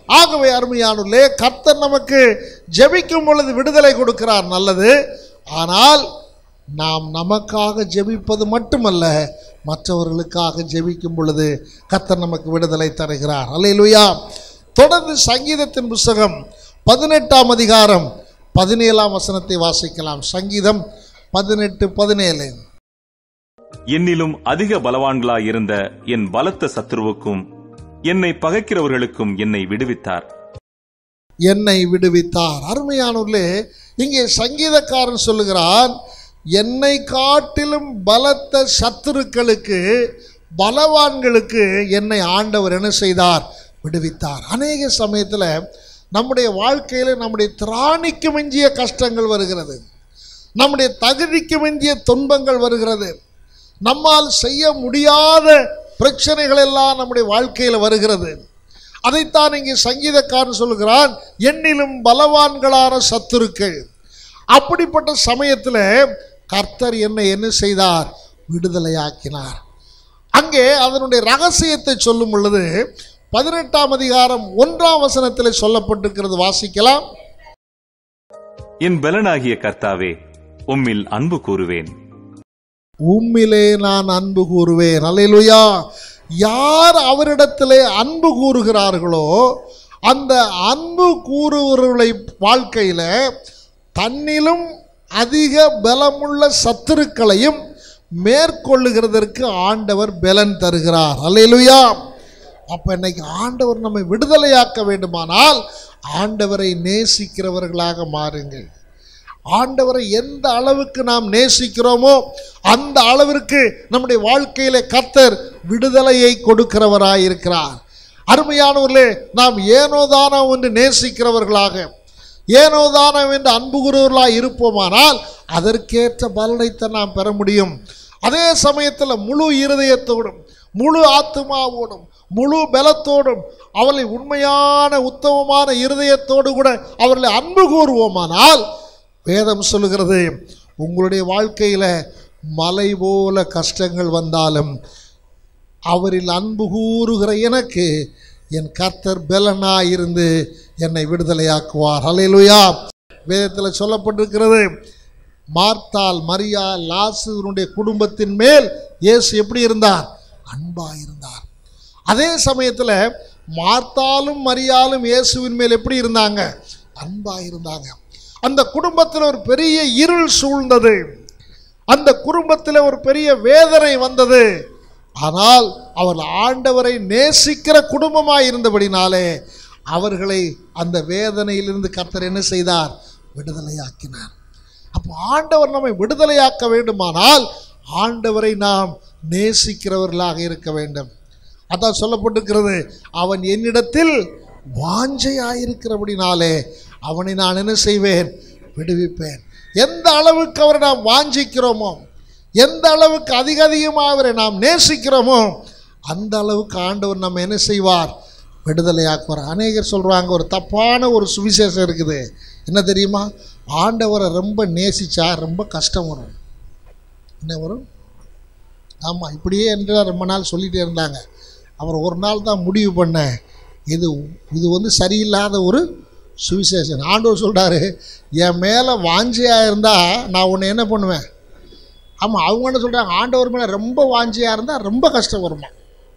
ஆகவே அருமையானுள்ளே கர்த்தர் நமக்கு ஜெபிக்கும் பொழுது விடுதலை கொடுக்கிறார் நல்லது ஆனால் நாம் நமக்காக ஜெபிப்பது மட்டுமல்ல மற்றவர்களுக்காக ஜெபிக்கும் பொழுது கர்த்தர் நமக்கு விடுதலை தருகிறார் அல்லேலூயா தொடர்ந்து சங்கீதத்தின் புஸ்தகம் பதினெட்டாம் அதிகாரம் பதினேழாம் வசனத்தை வாசிக்கலாம் சங்கீதம் பதினெட்டு பதினேழு என்னிலும் அதிக பலவான்களாயிருந்த என் பலத்த சத்துருவுக்கும் என்னை பகைக்கிறவர்களுக்கும் என்னை விடுவித்தார் என்னை விடுவித்தார் அருமையானவர்களே இங்கே சங்கீதக்காரன் சொல்லுகிறான் என்னை காட்டிலும் பலத்த சத்துருக்களுக்கு பலவான்களுக்கு என்னை ஆண்டவர் என்ன செய்தார் விடுவித்தார் அநேக சமயத்தில் நம்முடைய வாழ்க்கையில் நம்முடைய திராணிக்கு மிஞ்சிய கஷ்டங்கள் வருகிறது நம்முடைய தகுதிக்கு மிஞ்சிய துன்பங்கள் வருகிறது நம்மால் செய்ய முடியாத பிரச்சனைகள் எல்லாம் நம்முடைய வாழ்க்கையில் வருகிறது அதைத்தான் இங்கே சங்கீதக்காரன் சொல்லுகிறான் என்னிலும் பலவான்களான சத்துருக்கள் அப்படிப்பட்ட சமயத்தில் கர்த்தர் என்னை என்ன செய்தார் விடுதலையாக்கினார் அங்கே அதனுடைய ரகசியத்தை சொல்லும் பொழுது பதினெட்டாம் அதிகாரம் ஒன்றாம் வசனத்தில் சொல்லப்பட்டிருக்கிறது வாசிக்கலாம் என் பலனாகிய கர்த்தாவே உம்மில் அன்பு கூறுவேன் உம்மிலே நான் அன்பு கூறுவேன் அல்லேலூயா யார் அவரிடத்திலே அன்பு கூறுகிறார்களோ அந்த அன்பு கூறுவர்களை வாழ்க்கையில் தன்னிலும் அதிக பலமுள்ள சத்துருக்களையும் மேற்கொள்ளுகிறதற்கு ஆண்டவர் பலன் தருகிறார் அல்லேலூயா அப்போ இன்னைக்கு ஆண்டவர் நம்மை விடுதலையாக்க வேண்டுமானால் ஆண்டவரை நேசிக்கிறவர்களாக மாறுங்கள் ஆண்டவரை எந்த அளவுக்கு நாம் நேசிக்கிறோமோ அந்த அளவிற்கு நம்முடைய வாழ்க்கையில கர்த்தர் விடுதலையை கொடுக்கிறவராய் இருக்கிறார் அருமையானவர்களே நாம் ஏனோதானோ என்று நேசிக்கிறவர்களாக ஏனோதானோ என்று அன்பு கூறுவர்களாக இருப்போமானால் அதற்கேற்ற பலனைத்தான் நாம் பெற முடியும் அதே சமயத்தில் முழு இருதயத்தோடும் முழு ஆத்மாவோடும் முழு பலத்தோடும் அவளை உண்மையான உத்தமமான இருதயத்தோடு கூட அவர்களை அன்பு கூறுவோமானால் வேதம் சொல்லுகிறது உங்களுடைய வாழ்க்கையில் மலை போல கஷ்டங்கள் வந்தாலும் அவரில் அன்பு கூறுகிற எனக்கு என் கர்த்தர் பெலனாய் இருந்து என்னை விடுதலையாக்குவார் ஹalleluya வேதத்தில் சொல்லப்பட்டிருக்கிறது மார்த்தால் மரியா லாசுனுடைய குடும்பத்தின் மேல் இயேசு எப்படி இருந்தார் அன்பாக இருந்தார் அதே சமயத்தில் மார்த்தாலும் மரியாலும் இயேசுவின் மேல் எப்படி இருந்தாங்க அன்பாக இருந்தாங்க அந்த குடும்பத்தில் ஒரு பெரிய இருள் சூழ்ந்தது அந்த குடும்பத்தில் ஒரு பெரிய வேதனை வந்தது ஆனால் அவர் ஆண்டவரை நேசிக்கிற குடும்பமாக இருந்தபடினாலே அவர்களை அந்த வேதனையிலிருந்து கர்த்தர் என்ன செய்தார் விடுதலையாக்கினார் அப்போ ஆண்டவர் நம்மை விடுதலையாக்க வேண்டுமானால் ஆண்டவரை நாம் நேசிக்கிறவர்களாக இருக்க வேண்டும் அதான் சொல்லப்பட்டிருக்கிறது அவன் என்னிடத்தில் வாஞ்சையாயிருக்கிறபடினாலே அவனை நான் என்ன செய்வேன் விடுவிப்பேன் எந்த அளவுக்கு அவரை நாம் வாஞ்சிக்கிறோமோ எந்த அளவுக்கு அதிக அதிகமாக அவரை நாம் நேசிக்கிறோமோ அந்த அளவுக்கு ஆண்டவர் நம்ம என்ன செய்வார் விடுதலையாக்குவார் அநேகர் சொல்கிறாங்க ஒரு தப்பான ஒரு சுவிசேஷம் இருக்குது என்ன தெரியுமா ஆண்டவரை ரொம்ப நேசிச்சா ரொம்ப கஷ்டம் வரும் என்ன வரும் ஆமாம் இப்படியே என்று ரொம்ப நாள் சொல்லிகிட்டே இருந்தாங்க அவர் ஒரு நாள் தான் முடிவு பண்ணேன் இது இது வந்து சரியில்லாத ஒரு சுவிசேஷன் ஆண்டவர் சொல்கிறாரு என் மேலே வாஞ்சியாக இருந்தால் நான் உன்னை என்ன பண்ணுவேன் ஆமாம் அவங்க என்ன சொல்கிறாங்க ஆண்டவர் மேலே ரொம்ப வாஞ்சியாக இருந்தால் ரொம்ப கஷ்டம் வருமா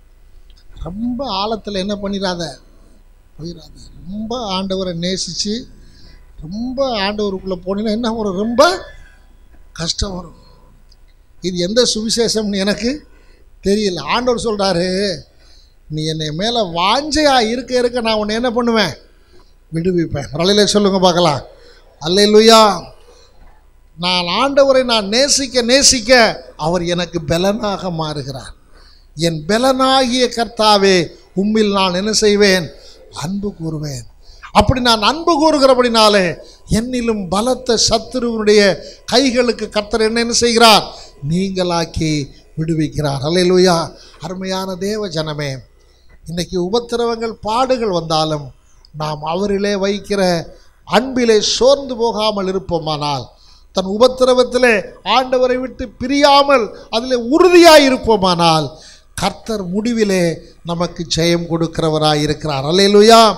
ரொம்ப ஆழத்தில் என்ன பண்ணிடாத போயிடாத ரொம்ப ஆண்டவரை நேசித்து ரொம்ப ஆண்டவருக்குள்ளே போனீங்கன்னா என்ன வரும் ரொம்ப கஷ்டம் வரும் இது எந்த சுவிசேஷம்னு எனக்கு தெரியல ஆண்டவர் சொல்கிறாரு நீ என்னை மேலே வாஞ்சையாக இருக்க இருக்க நான் உன்னை என்ன பண்ணுவேன் விடுவிப்பேன் ரலையில சொல்லுங்க பார்க்கலாம் அல்லேலூயா நான் ஆண்டவரை நான் நேசிக்க நேசிக்க அவர் எனக்கு பலனாக மாறுகிறார் என் பலனாகிய கர்த்தாவே உம்மில் நான் என்ன செய்வேன் அன்பு கூறுவேன் அப்படி நான் அன்பு கூறுகிறபடினாலே என்னிலும் பலத்த சத்துருவனுடைய கைகளுக்கு கர்த்தர் என்ன என்ன செய்கிறார் நீங்களாக்கி விடுவிக்கிறார் அல்லேலூயா அருமையான தேவ ஜனமே இன்னைக்கு உபத்திரவங்கள் பாடுகள் வந்தாலும் நாம் அவரிலே வைக்கிற அன்பிலே சோர்ந்து போகாமல் இருப்போமானால் தன் உபத்திரவத்திலே ஆண்டவரை விட்டு பிரியாமல் அதில் உறுதியாய் இருப்போமானால் கர்த்தர் முடிவிலே நமக்கு ஜெயம் கொடுக்கிறவராய் இருக்கிறார் அல்லேலூயா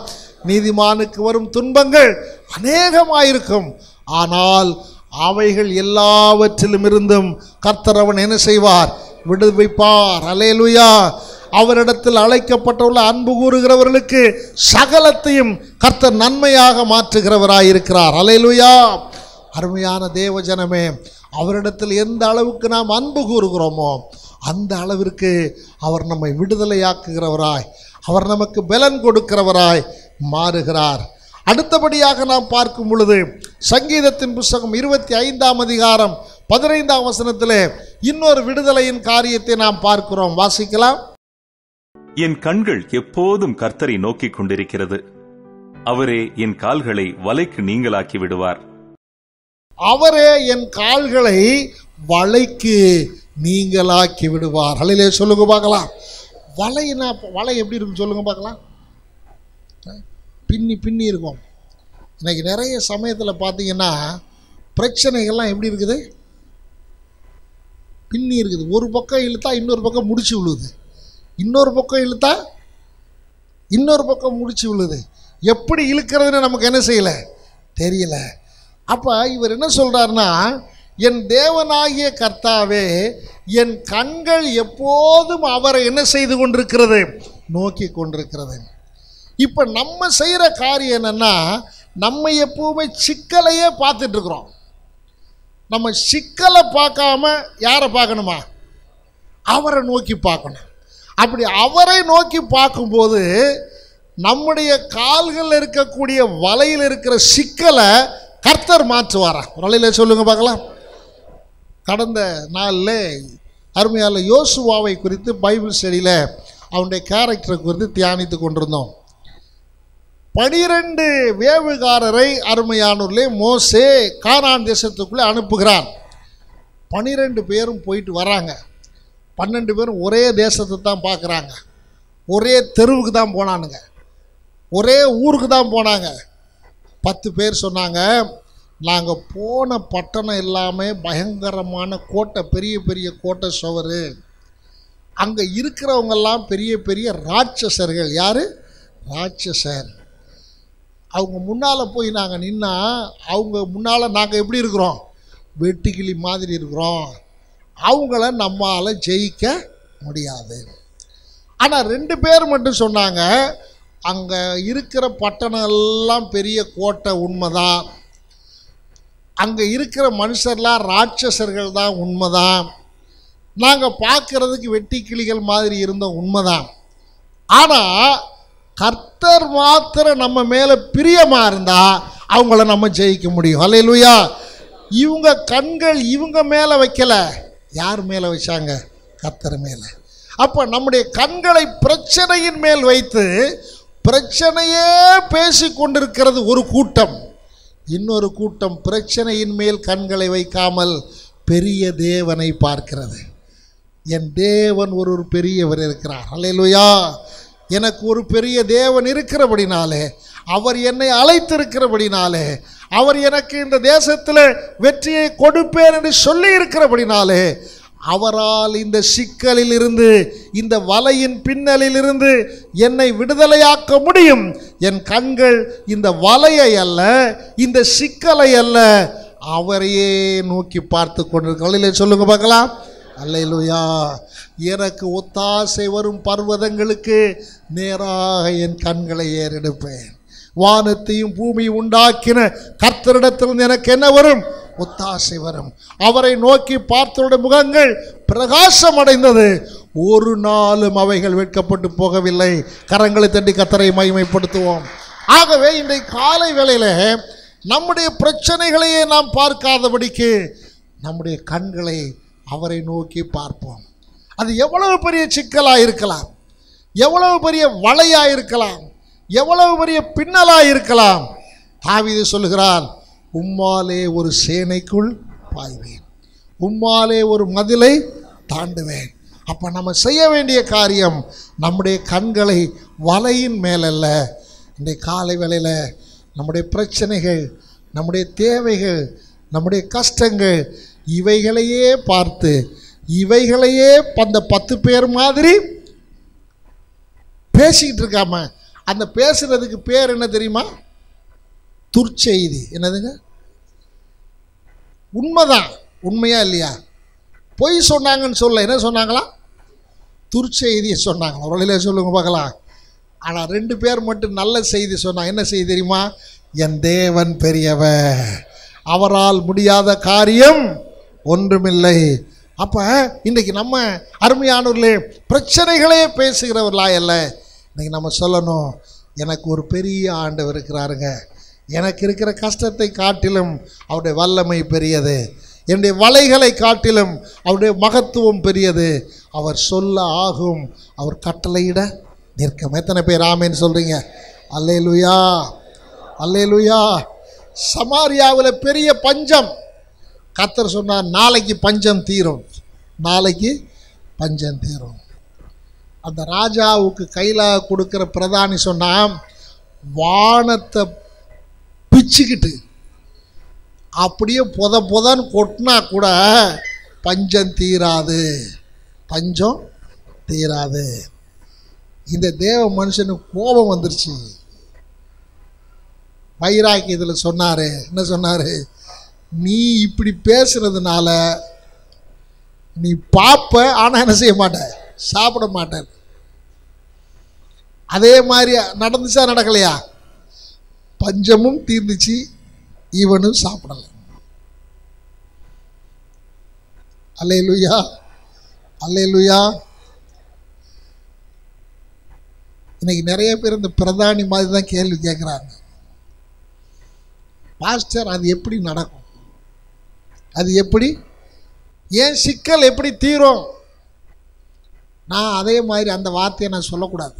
நீதிமானுக்கு வரும் துன்பங்கள் அநேகமாயிருக்கும் ஆனால் அவைகள் எல்லாவற்றிலும் இருந்தும் கர்த்தர் அவன் என்ன செய்வார் விடுவிப்பார் அலேலுயா அவரிடத்தில் அழைக்கப்பட்டுள்ள அன்பு கூறுகிறவர்களுக்கு சகலத்தையும் கர்த்தர் நன்மையாக மாற்றுகிறவராயிருக்கிறார் அலேலுயா அருமையான தேவ ஜனமே அவரிடத்தில் எந்த அளவுக்கு நாம் அன்பு கூறுகிறோமோ அந்த அளவிற்கு அவர் நம்மை விடுதலையாக்குகிறவராய் அவர் நமக்கு பலன் கொடுக்கிறவராய் மாறுகிறார் அடுத்தபடியாக நாம் பார்க்கும் பொழுது சங்கீதத்தின் புஸ்தகம் இருபத்தி ஐந்தாம் அதிகாரம் பதினைந்தாம் வசனத்திலே இன்னொரு விடுதலையின் காரியத்தை நாம் பார்க்கிறோம் வாசிக்கலாம் என் கண்கள் எப்போதும் கர்த்தரை நோக்கிக் கொண்டிருக்கிறது அவரே என் கால்களை வலைக்கு நீங்களாக்கி விடுவார் அவரே என் கால்களை வலைக்கு நீங்களாக்கி விடுவார் அலையிலே சொல்லுங்க பார்க்கலாம் வலைனா வலை எப்படி இருக்கும் சொல்லுங்க பார்க்கலாம் பின்னி பின்னி இருக்கும் இன்னைக்கு நிறைய சமயத்தில் பார்த்தீங்கன்னா பிரச்சனைகள்லாம் எப்படி இருக்குது பின்னி இருக்குது ஒரு பக்கம் இழுத்தா இன்னொரு பக்கம் முடிச்சு விழுது இன்னொரு பக்கம் இழுத்தா இன்னொரு பக்கம் முடிச்சு விழுது எப்படி இழுக்கிறதுன்னு நமக்கு என்ன செய்யலை தெரியல அப்போ இவர் என்ன சொல்கிறாருன்னா என் தேவனாகிய கர்த்தாவே என் கண்கள் எப்போதும் அவரை என்ன செய்து கொண்டிருக்கிறது நோக்கி கொண்டிருக்கிறது இப்போ நம்ம செய்கிற காரியம் என்னென்னா நம்ம எப்பவுமே சிக்கலையே பார்த்துட்டு இருக்கிறோம் நம்ம சிக்கலை பார்க்காம யாரை பார்க்கணுமா அவரை நோக்கி பார்க்கணும் அப்படி அவரை நோக்கி பார்க்கும்போது நம்முடைய கால்களில் இருக்கக்கூடிய வலையில் இருக்கிற சிக்கலை கர்த்தர் மாற்றுவாரா வலையில் சொல்லுங்க பார்க்கலாம் கடந்த நாளில் அருமையால் யோசுவாவை குறித்து பைபிள் ஸ்டடியில் அவனுடைய கேரக்டரை குறித்து தியானித்து கொண்டிருந்தோம் பனிரெண்டு வேவுகாரரை அருமையானூர்லே மோசே கானான் தேசத்துக்குள்ளே அனுப்புகிறார் பனிரெண்டு பேரும் போயிட்டு வராங்க பன்னெண்டு பேரும் ஒரே தேசத்தை தான் பார்க்குறாங்க ஒரே தெருவுக்கு தான் போனானுங்க ஒரே ஊருக்கு தான் போனாங்க பத்து பேர் சொன்னாங்க நாங்கள் போன பட்டணம் எல்லாமே பயங்கரமான கோட்டை பெரிய பெரிய கோட்டை சுவர் அங்கே இருக்கிறவங்கெல்லாம் பெரிய பெரிய ராட்சசர்கள் யார் ராட்சசர் அவங்க முன்னால் போய் நாங்கள் நின்னா அவங்க முன்னால் நாங்கள் எப்படி இருக்கிறோம் வெட்டுக்கிளி மாதிரி இருக்கிறோம் அவங்கள நம்மால் ஜெயிக்க முடியாது ஆனால் ரெண்டு பேர் மட்டும் சொன்னாங்க அங்கே இருக்கிற பட்டணம் எல்லாம் பெரிய கோட்டை உண்மைதான் அங்கே இருக்கிற மனுஷர்லாம் ராட்சசர்கள் தான் உண்மைதான் நாங்கள் பார்க்கறதுக்கு வெட்டி கிளிகள் மாதிரி இருந்தோம் உண்மைதான் ஆனால் கர்த்தர் மாத்திரம் நம்ம மேலே பிரியமாக இருந்தால் அவங்கள நம்ம ஜெயிக்க முடியும் அல்லையா இவங்க கண்கள் இவங்க மேலே வைக்கல யார் மேலே வச்சாங்க கர்த்தர் மேலே அப்போ நம்முடைய கண்களை பிரச்சனையின் மேல் வைத்து பிரச்சனையே பேசி கொண்டிருக்கிறது ஒரு கூட்டம் இன்னொரு கூட்டம் பிரச்சனையின் மேல் கண்களை வைக்காமல் பெரிய தேவனை பார்க்கிறது என் தேவன் ஒரு ஒரு பெரியவர் இருக்கிறார் அல்லேலூயா எனக்கு ஒரு பெரிய தேவன் இருக்கிறபடினாலே அவர் என்னை அழைத்திருக்கிறபடினாலே அவர் எனக்கு இந்த தேசத்தில் வெற்றியை கொடுப்பேன் என்று சொல்லி இருக்கிறபடினாலே அவரால் இந்த சிக்கலில் இருந்து இந்த வலையின் பின்னலில் இருந்து என்னை விடுதலையாக்க முடியும் என் கண்கள் இந்த வலையை அல்ல இந்த சிக்கலை அல்ல அவரையே நோக்கி பார்த்து கொண்டிருக்க சொல்லுங்க பார்க்கலாம் அல்லேலூயா எனக்கு ஒத்தாசை வரும் பர்வதங்களுக்கு நேராக என் கண்களை ஏறெடுப்பேன் வானத்தையும் பூமி உண்டாக்கின கர்த்தரிடத்திலிருந்து எனக்கு என்ன வரும் ஒத்தாசை வரும் அவரை நோக்கி பார்த்தவருடைய முகங்கள் பிரகாசம் அடைந்தது ஒரு நாளும் அவைகள் வெட்கப்பட்டு போகவில்லை கரங்களை தட்டி கத்தரை மகிமைப்படுத்துவோம் ஆகவே இன்றைக்கு காலை வேளையில நம்முடைய பிரச்சனைகளையே நாம் பார்க்காதபடிக்கு நம்முடைய கண்களை அவரை நோக்கி பார்ப்போம் அது எவ்வளவு பெரிய சிக்கலாக இருக்கலாம் எவ்வளவு பெரிய வலையாக இருக்கலாம் எவ்வளவு பெரிய பின்னலாக இருக்கலாம் தாவீது சொல்லுகிறான் உம்மாலே ஒரு சேனைக்குள் பாய்வேன் உம்மாலே ஒரு மதிலை தாண்டுவேன் அப்போ நம்ம செய்ய வேண்டிய காரியம் நம்முடைய கண்களை வலையின் மேலல்ல இந்த காலை வேளையில் நம்முடைய பிரச்சனைகள் நம்முடைய தேவைகள் நம்முடைய கஷ்டங்கள் இவைகளையே பார்த்து இவைகளையே அந்த பத்து பேர் மாதிரி பேசிக்கிட்டு இருக்காம அந்த பேசுனதுக்கு பேர் என்ன தெரியுமா துர்ச்செய்தி என்னதுங்க உண்மைதான் உண்மையா இல்லையா பொய் சொன்னாங்கன்னு சொல்ல என்ன சொன்னாங்களா துர்ச்செய்தியை சொன்னாங்க ஒரு வழியில சொல்லுங்க பார்க்கலாம் ஆனால் ரெண்டு பேர் மட்டும் நல்ல செய்தி சொன்னாங்க என்ன செய்தி தெரியுமா என் தேவன் பெரியவர் அவரால் முடியாத காரியம் ஒன்றுமில்லை அப்போ இன்றைக்கி நம்ம அருமையானவர்களே பிரச்சனைகளே பேசுகிறவர்களா அல்ல இன்னைக்கு நம்ம சொல்லணும் எனக்கு ஒரு பெரிய ஆண்டவர் இருக்கிறாருங்க எனக்கு இருக்கிற கஷ்டத்தை காட்டிலும் அவருடைய வல்லமை பெரியது என்னுடைய வலைகளை காட்டிலும் அவருடைய மகத்துவம் பெரியது அவர் சொல்ல ஆகும் அவர் கட்டளையிட நிற்கும் எத்தனை பேர் ஆமேன்னு சொல்கிறீங்க அல்லேலுயா அல்லேலுயா சமாரியாவில் பெரிய பஞ்சம் கத்தர் சொன்னார் நாளைக்கு பஞ்சம் தீரும் நாளைக்கு பஞ்சம் தீரும் அந்த ராஜாவுக்கு கையில் கொடுக்குற பிரதானி சொன்னான் வானத்தை பிச்சுக்கிட்டு அப்படியே புத புதன்னு கொட்டினா கூட பஞ்சம் தீராது பஞ்சம் தீராது இந்த தேவ மனுஷனுக்கு கோபம் வந்துருச்சு வைராக்கியத்தில் சொன்னார் என்ன சொன்னார் நீ இப்படி பேசுனதுனால நீ பார்ப்ப ஆனால் என்ன செய்ய மாட்ட சாப்பிட மாட்டேன் அதே மாதிரி நடந்துச்சா நடக்கலையா பஞ்சமும் தீர்ந்துச்சு இவனும் சாப்பிடல அல்லேலுயா அல்லேலுயா இன்னைக்கு நிறைய பேர் இந்த பிரதானி மாதிரி தான் கேள்வி கேட்குறாங்க பாஸ்டர் அது எப்படி நடக்கும் அது எப்படி ஏன் சிக்கல் எப்படி தீரும் நான் அதே மாதிரி அந்த வார்த்தையை நான் சொல்லக்கூடாது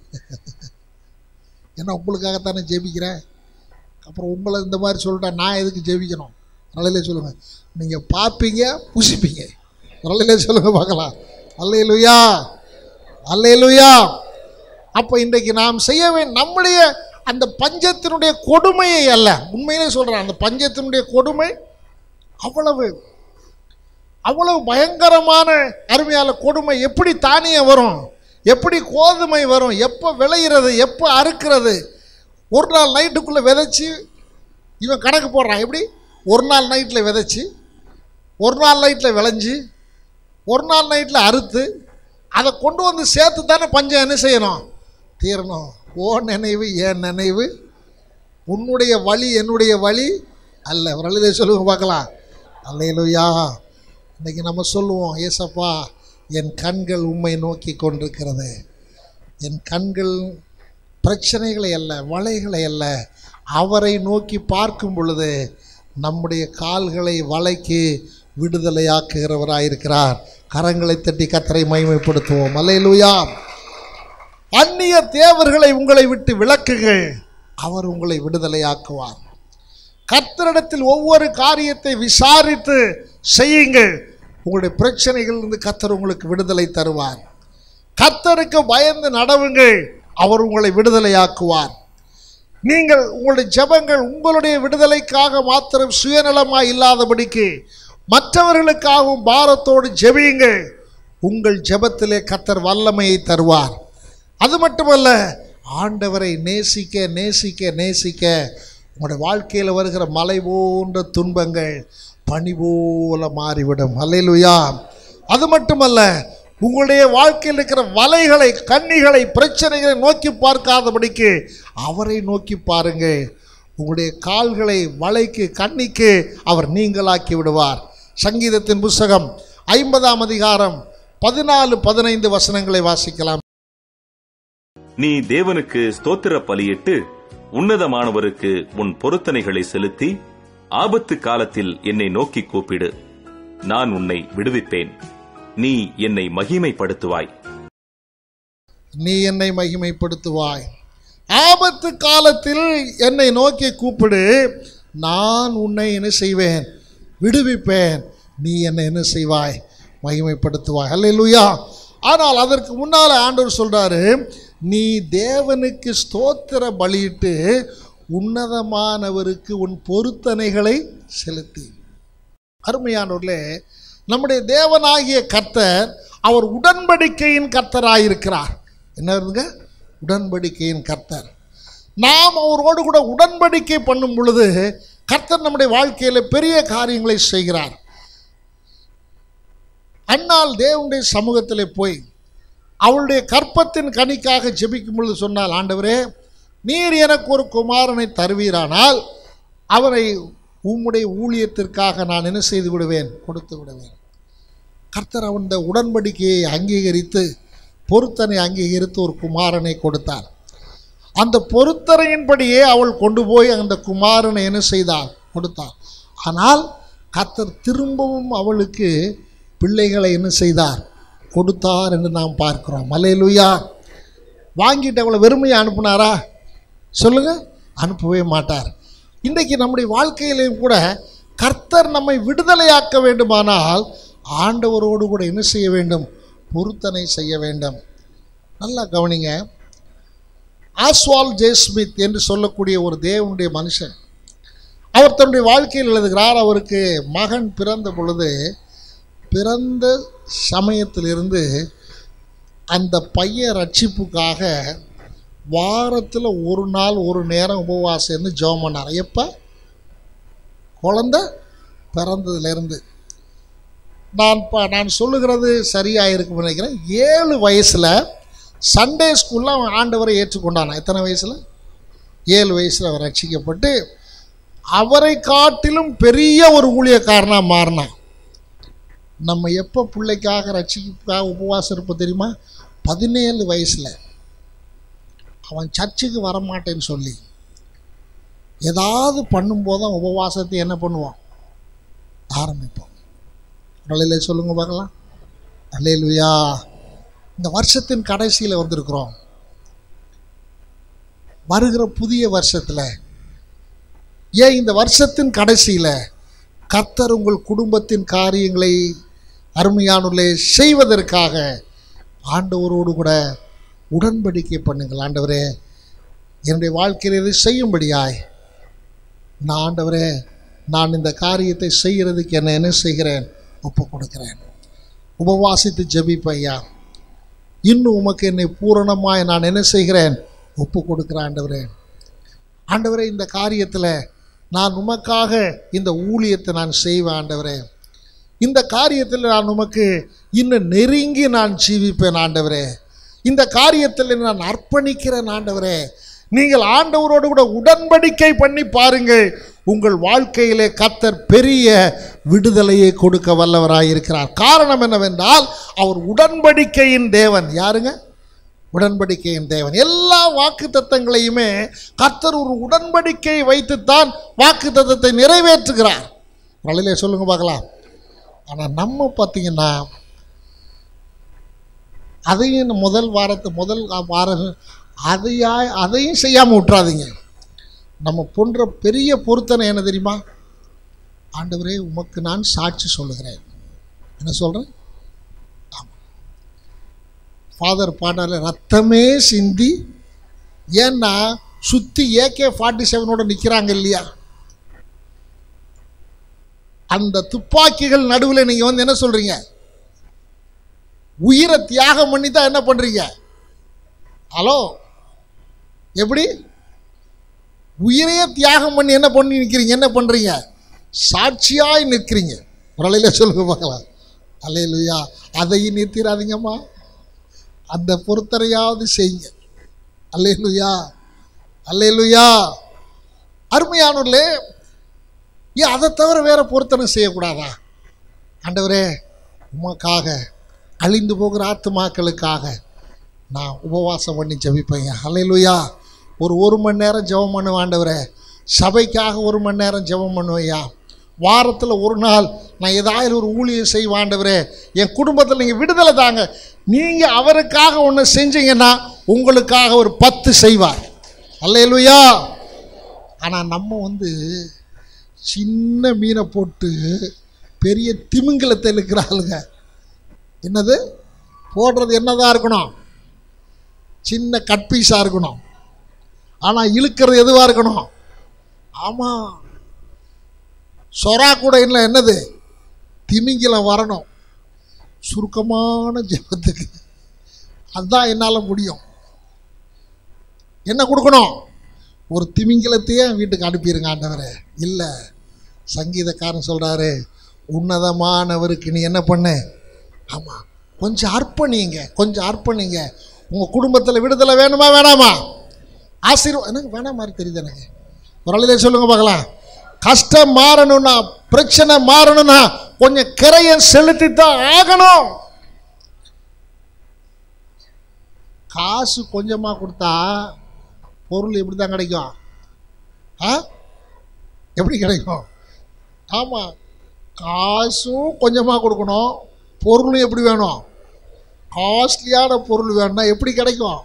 ஏன்னா உங்களுக்காகத்தானே ஜெபிக்கிறேன் அப்புறம் உங்களை இந்த மாதிரி சொல்லிட்டா நான் எதுக்கு ஜெபிக்கணும் நல்லலே சொல்லுங்கள் நீங்கள் பார்ப்பீங்க புசிப்பீங்க நல்லலே சொல்லுங்கள் பார்க்கலாம் அல்லையிலுயா அல்லையிலுயா அப்போ இன்றைக்கு நாம் செய்ய வேண்டிய நம்முடைய அந்த பஞ்சத்தினுடைய கொடுமையை அல்ல உண்மையிலே சொல்கிறேன் அந்த பஞ்சத்தினுடைய கொடுமை அவ்வளவு அவ்வளவு பயங்கரமான அருமையான கொடுமை எப்படி தானியம் வரும் எப்படி கோதுமை வரும் எப்போ விளையிறது எப்போ அறுக்கிறது ஒரு நாள் நைட்டுக்குள்ளே விதைச்சி இவன் கணக்கு போடுறான் எப்படி ஒரு நாள் நைட்டில் விதைச்சி ஒரு நாள் நைட்டில் விளைஞ்சி ஒரு நாள் நைட்டில் அறுத்து அதை கொண்டு வந்து சேர்த்து தானே பஞ்சம் என்ன செய்யணும் தீரணும் ஓ நினைவு என் நினைவு உன்னுடைய வழி என்னுடைய வழி அல்ல ஒரு அழுதை சொல்லுங்க பார்க்கலாம் அல்லையிலுயா இன்னைக்கு நம்ம சொல்லுவோம் ஏசப்பா என் கண்கள் உம்மை நோக்கி கொண்டிருக்கிறது என் கண்கள் பிரச்சனைகளை அல்ல வலைகளை அல்ல அவரை நோக்கி பார்க்கும் பொழுது நம்முடைய கால்களை வலைக்கு விடுதலையாக்குகிறவராயிருக்கிறார் கரங்களை தட்டி கத்தரை மகிமைப்படுத்துவோம் அல்லையிலுயா அந்நிய தேவர்களை உங்களை விட்டு விளக்குங்கள் அவர் உங்களை விடுதலையாக்குவார் கர்த்தரிடத்தில் ஒவ்வொரு காரியத்தை விசாரித்து செய்யுங்கள் உங்களுடைய பிரச்சனைகளிலிருந்து கர்த்தர் உங்களுக்கு விடுதலை தருவார் கர்த்தருக்கு பயந்து நடவுங்கள் அவர் உங்களை விடுதலையாக்குவார் நீங்கள் உங்களுடைய ஜெபங்கள் உங்களுடைய விடுதலைக்காக மாத்திரம் சுயநலமாய் இல்லாதபடிக்கு மற்றவர்களுக்காகவும் பாரத்தோடு ஜெபியுங்கள் உங்கள் ஜெபத்திலே கத்தர் வல்லமையை தருவார் அது மட்டுமல்ல ஆண்டவரை நேசிக்க நேசிக்க நேசிக்க உங்களுடைய வாழ்க்கையில் வருகிற மலை போன்ற துன்பங்கள் பனி போல மாறிவிடும் அல்லேலுயா அது மட்டுமல்ல உங்களுடைய வாழ்க்கையில் இருக்கிற வலைகளை கண்ணிகளை பிரச்சனைகளை நோக்கி பார்க்காதபடிக்கு அவரை நோக்கி பாருங்கள் உங்களுடைய கால்களை வலைக்கு கண்ணிக்கு அவர் நீங்களாக்கி விடுவார் சங்கீதத்தின் புஸ்தகம் ஐம்பதாம் அதிகாரம் பதினாலு பதினைந்து வசனங்களை வாசிக்கலாம் நீ தேவனுக்கு ஸ்தோத்திர பலியிட்டு உன்னதமானவருக்கு உன் பொருத்தனைகளை செலுத்தி ஆபத்து காலத்தில் என்னை நோக்கி கூப்பிடு நான் உன்னை விடுவிப்பேன் நீ என்னை மகிமைப்படுத்துவாய் நீ என்னை மகிமைப்படுத்துவாய் ஆபத்து காலத்தில் என்னை நோக்கி கூப்பிடு நான் உன்னை என்ன செய்வேன் விடுவிப்பேன் நீ என்னை என்ன செய்வாய் மகிமைப்படுத்துவாய் அல்லேலூயா ஆனால் அதற்கு முன்னால் ஆண்டவர் சொல்றாரு நீ தேவனுக்கு ஸ்தோத்திர பலியிட்டு உன்னதமானவருக்கு உன் பொருத்தனைகளை செலுத்தி அருமையானவர்களே நம்முடைய தேவனாகிய கர்த்தர் அவர் உடன்படிக்கையின் கர்த்தராயிருக்கிறார் என்ன இருந்துங்க உடன்படிக்கையின் கர்த்தர் நாம் அவரோடு கூட உடன்படிக்கை பண்ணும் பொழுது கர்த்தர் நம்முடைய வாழ்க்கையில் பெரிய காரியங்களை செய்கிறார் அன்னால் தேவனுடைய சமூகத்தில் போய் அவளுடைய கற்பத்தின் கனிக்காக ஜெபிக்கும் பொழுது சொன்னால் ஆண்டவரே நீர் எனக்கு ஒரு குமாரனை தருவீரானால் அவரை உம்முடைய ஊழியத்திற்காக நான் என்ன செய்து விடுவேன் கொடுத்து விடுவேன் கர்த்தர் அந்த உடன்படிக்கையை அங்கீகரித்து பொருத்தனை அங்கீகரித்து ஒரு குமாரனை கொடுத்தார் அந்த பொருத்தனையின்படியே அவள் கொண்டு போய் அந்த குமாரனை என்ன செய்தாள் கொடுத்தாள் ஆனால் கர்த்தர் திரும்பவும் அவளுக்கு பிள்ளைகளை என்ன செய்தார் கொடுத்தார் என்று நாம் பார்க்கிறோம் மலையிலுயா வாங்கிட்டு அவளை வெறுமையை அனுப்புனாரா சொல்லுங்க அனுப்பவே மாட்டார் இன்றைக்கு நம்முடைய வாழ்க்கையிலையும் கூட கர்த்தர் நம்மை விடுதலையாக்க வேண்டுமானால் ஆண்டவரோடு கூட என்ன செய்ய வேண்டும் பொருத்தனை செய்ய வேண்டும் நல்லா கவனிங்க ஆஸ்வால் ஜெய்ஸ்மித் என்று சொல்லக்கூடிய ஒரு தேவனுடைய மனுஷன் அவர் தன்னுடைய வாழ்க்கையில் எழுதுகிறார் அவருக்கு மகன் பிறந்த பொழுது பிறந்த சமயத்திலிருந்து அந்த பையன் ரட்சிப்புக்காக வாரத்தில் ஒரு நாள் ஒரு நேரம் உபவாசம் இருந்து ஜெபம் பண்ணார் எப்போ குழந்த பிறந்ததுலேருந்து நான் இப்போ நான் சொல்லுகிறது சரியாக இருக்கும் நினைக்கிறேன் ஏழு வயசில் சண்டே ஸ்கூலில் அவன் ஆண்டவரை ஏற்றுக்கொண்டானா எத்தனை வயசில் ஏழு வயசில் அவர் ரட்சிக்கப்பட்டு அவரை காட்டிலும் பெரிய ஒரு ஊழியக்காரனாக மாறினான் நம்ம எப்போ பிள்ளைக்காக ரட்சிக்காக உபவாசம் இருப்போம் தெரியுமா பதினேழு வயசில் அவன் சர்ச்சுக்கு வரமாட்டேன்னு சொல்லி ஏதாவது பண்ணும்போது தான் உபவாசத்தை என்ன பண்ணுவான் ஆரம்பிப்போம் அலையில சொல்லுங்க பார்க்கலாம் அலையிலுயா இந்த வருஷத்தின் கடைசியில் வந்திருக்கிறோம் வருகிற புதிய வருஷத்தில் ஏன் இந்த வருஷத்தின் கடைசியில் கர்த்தர் உங்கள் குடும்பத்தின் காரியங்களை அருமையானுள்ளே செய்வதற்காக ஆண்டவரோடு கூட உடன்படிக்கை பண்ணுங்கள் ஆண்டவரே என்னுடைய வாழ்க்கையில் இதை செய்யும்படியாய் நான் ஆண்டவரே நான் இந்த காரியத்தை செய்கிறதுக்கு என்ன என்ன செய்கிறேன் ஒப்பு கொடுக்கிறேன் உபவாசித்து ஜெபிப்பையா இன்னும் உமக்கு என்னை பூரணமாய் நான் என்ன செய்கிறேன் ஒப்பு கொடுக்கிறேன் ஆண்டவரே ஆண்டவரே இந்த காரியத்தில் நான் உமக்காக இந்த ஊழியத்தை நான் செய்வேன் ஆண்டவரே இந்த காரியத்தில் நான் உமக்கு இன்னும் நெருங்கி நான் ஜீவிப்பேன் ஆண்டவரே இந்த காரியத்தில் நான் அர்ப்பணிக்கிறேன் ஆண்டவரே நீங்கள் ஆண்டவரோடு கூட உடன்படிக்கை பண்ணி பாருங்கள் உங்கள் வாழ்க்கையிலே கத்தர் பெரிய விடுதலையை கொடுக்க வல்லவராய் இருக்கிறார் காரணம் என்னவென்றால் அவர் உடன்படிக்கையின் தேவன் யாருங்க உடன்படிக்கையின் தேவன் எல்லா வாக்கு தத்தங்களையுமே கர்த்தர் ஒரு உடன்படிக்கை வைத்துத்தான் வாக்கு தத்தத்தை நிறைவேற்றுகிறார் வழியிலே சொல்லுங்க பார்க்கலாம் ஆனால் நம்ம பார்த்தீங்கன்னா அதையும் இந்த முதல் வாரத்து முதல் வாரம் அதையா அதையும் செய்யாமல் விட்டுறாதீங்க நம்ம போன்ற பெரிய பொருத்தனை என்ன தெரியுமா ஆண்டவரே உமக்கு நான் சாட்சி சொல்லுகிறேன் என்ன சொல்கிறேன் ஃபாதர் பாடால ரத்தமே சிந்தி ஏன்னா சுற்றி ஏகே ஃபார்ட்டி செவனோட நிற்கிறாங்க இல்லையா அந்த துப்பாக்கிகள் நடுவில் நீங்கள் வந்து என்ன சொல்கிறீங்க உயிரை தியாகம் பண்ணி தான் என்ன பண்ணுறீங்க ஹலோ எப்படி உயிரையே தியாகம் பண்ணி என்ன பண்ணி நிற்கிறீங்க என்ன பண்ணுறீங்க சாட்சியாய் நிற்கிறீங்க ஒரு சொல்லுங்க பார்க்கலாம் அலையிலுயா அதையும் நிறுத்திடாதீங்கம்மா அந்த பொறுத்தரையாவது செய்யுங்க அல்லேலுயா அல்லேலுயா அருமையானூர்லே ஏன் அதை தவிர வேற பொருத்தனை செய்யக்கூடாதா ஆண்டவரே உமக்காக அழிந்து போகிற ஆத்துமாக்களுக்காக நான் உபவாசம் பண்ணி ஜெபிப்பேன் அல்லேலுயா ஒரு ஒரு மணி நேரம் ஜெபம் பண்ணுவேன் ஆண்டவரே சபைக்காக ஒரு மணி நேரம் ஜெபம் பண்ணுவையா வாரத்தில் ஒரு நாள் நான் ஏதாவது ஒரு ஊழியம் செய்வேன் ஆண்டவரே என் குடும்பத்தில் நீங்கள் விடுதலை தாங்க நீங்கள் அவருக்காக ஒன்று செஞ்சீங்கன்னா உங்களுக்காக ஒரு பத்து செய்வார் அல்லேலுயா ஆனால் நம்ம வந்து சின்ன மீனை போட்டு பெரிய திமிங்கலத்தை இழுக்கிற ஆளுங்க என்னது போடுறது என்னதான் இருக்கணும் சின்ன கட் பீஸாக இருக்கணும் ஆனால் இழுக்கிறது எதுவாக இருக்கணும் ஆமாம் சொரா கூட இல்லை என்னது திமிங்கிலம் வரணும் சுருக்கமான ஜெபத்துக்கு அதுதான் என்னால் முடியும் என்ன கொடுக்கணும் ஒரு திமிங்கலத்தையே வீட்டுக்கு அனுப்பிடுங்க ஆண்டவரே இல்லை சங்கீதக்காரன் சொல்கிறாரு உன்னதமானவருக்கு நீ என்ன பண்ணு ஆமாம் கொஞ்சம் அர்ப்பணிங்க கொஞ்சம் அர்ப்பணிங்க உங்கள் குடும்பத்தில் விடுதலை வேணுமா வேணாமா ஆசீர்வா எனக்கு வேணாம் மாதிரி தெரியுது எனக்கு ஒரு அழிலே சொல்லுங்க பார்க்கலாம் கஷ்டம் மாறணும்னா பிரச்சனை மாறணும்னா கொஞ்சம் கிரையை செலுத்தி தான் ஆகணும் காசு கொஞ்சமாக கொடுத்தா பொருள் எப்படி தான் கிடைக்கும் ஆ எப்படி கிடைக்கும் ஆமாம் காசும் கொஞ்சமாக கொடுக்கணும் பொருளும் எப்படி வேணும் காஸ்ட்லியான பொருள் வேணும்னா எப்படி கிடைக்கும்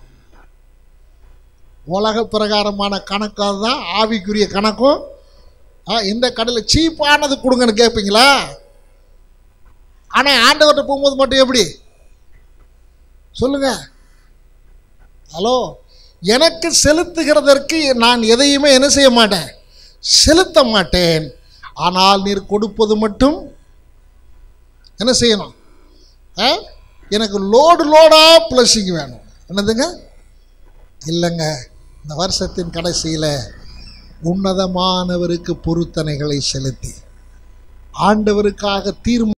உலக பிரகாரமான கணக்காக தான் ஆவிக்குரிய கணக்கும் ஆ, இந்த கடையில் சீப்பானது கொடுங்கன்னு கேட்பீங்களா ஆனால் ஆண்டவர்கிட்ட போகும்போது மட்டும் எப்படி சொல்லுங்க ஹலோ எனக்கு செலுத்துகிறதற்கு நான் எதையுமே என்ன செய்ய மாட்டேன் செலுத்த மாட்டேன் ஆனால் நீர் கொடுப்பது மட்டும் என்ன செய்யணும் ஆ? எனக்கு லோடு லோடாக ப்ளஸிங் வேணும் என்னதுங்க இல்லைங்க இந்த வருஷத்தின் கடைசியில் உன்னதமானவருக்கு பொருத்தனைகளை செலுத்தி ஆண்டவருக்காக தீர்மானம்